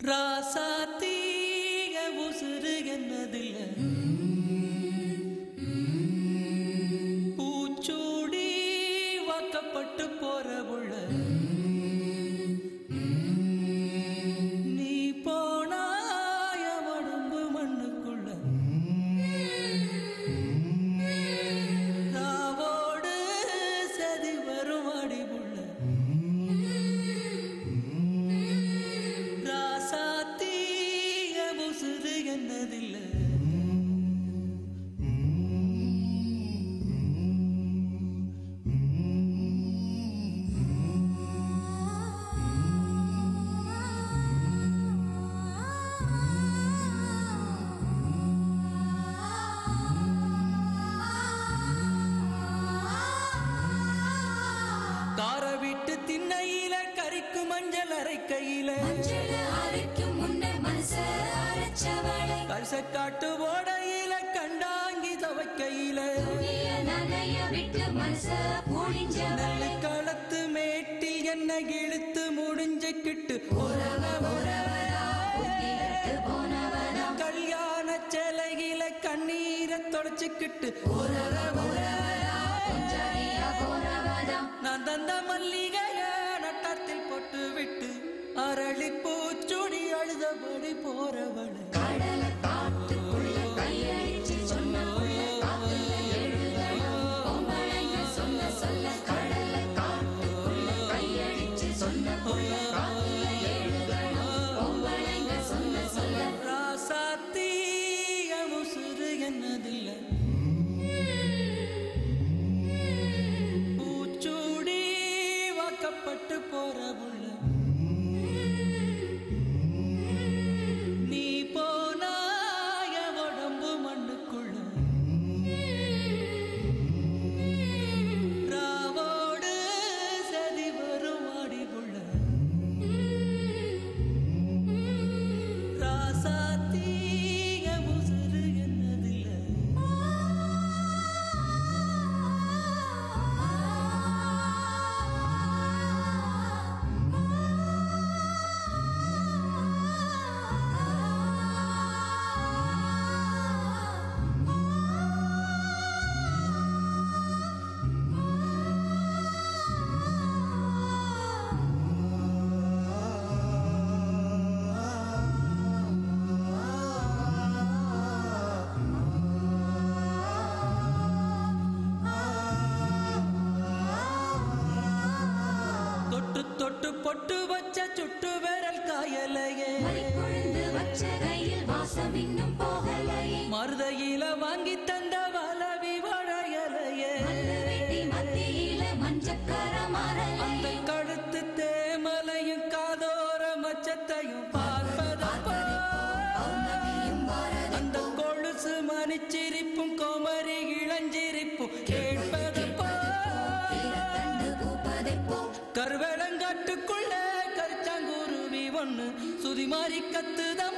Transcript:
ராசாத்தீக உசுறு என்னதில்ல பூச்சூடி வாக்கப்பட்டு போற புள்ள நீ போனாய உடம்பு மண்ணுக்குள்ள ராவோடு சதி வரும் அடிபுள்ள ராசாத்தீய உசுறு என்னதில்ல கார விட்டு திண்ணையில கறிக்கு மஞ்சள் அரைக்கையில மஞ்சள் அரைக்கும் முன்ன மனச அரைச்சவளை கரிச காட்டு ஓடையில கண்டாங்கி துவைக்கையில துணிய நனைய விட்டு மனச புழிஞ்சவளை களத்து மேட்டில் என்ன இழுத்து முடிஞ்சுக்கிட்டு உறவ உறவரா புத்தி கட்டு போனவனா கல்யாண சிலையில கண்ணீரை தொடச்சுக்கிட்டு உறவ உறவரா கொஞ்சடியா போனவனா நான் தந்த மல்லிகைய நட்டத்தில் போட்டு விட்டு அரளி பூச்சுடி அழுதபடி போறவள கடலை காட்டுக்குள்ள கையடிச்சு சொன்ன புள்ள காத்துல எழுதணும் பொம்பளைங்க சொன்ன சொல்ல கடலை காட்டுக்குள்ள கையடிச்சு சொன்ன புள்ள காத்துல எழுதணும் பொம்பளைங்க சொன்ன சொல்ல ராசாத்தீய முசுறு என்னதில்ல பூச்சூடி வாக்கப்பட்டு போற புள்ள நீ போனாய உடம்பு மண்ணுக்குள்ள ராவோடு சதி வரும் ஆடிபுள்ள ராசாத்தீய முசுறு என்னதில்ல தொட்டு தொட்டு பொட்டு வச்ச சுட்டு விரல் காயலையே மறிக்கொழுந்து வச்ச கையில் வாசம் இன்னும் போகலையே மருதையில வாங்கி தந்த வளவி வளையலையே மல்லு வெட்டி மத்தியில மஞ்சக்கர அந்த மரலையே கழுத்து தேமலையும் காதோர மச்சத்தையும் பார்ப்பதப்பா பௌர்ணமியும் பாரதி அந்த கொலுசு மணிச்சிரிப்பும் கோமரி இளஞ்சிரிப்பும் கேட்பதப்பா கண்டு பூப்பதைப்போ கருவேலங்காட்டுக்குள்ள கரிச்சாங்குருவி ஒண்ணு சுதி மாறி கத்துதம்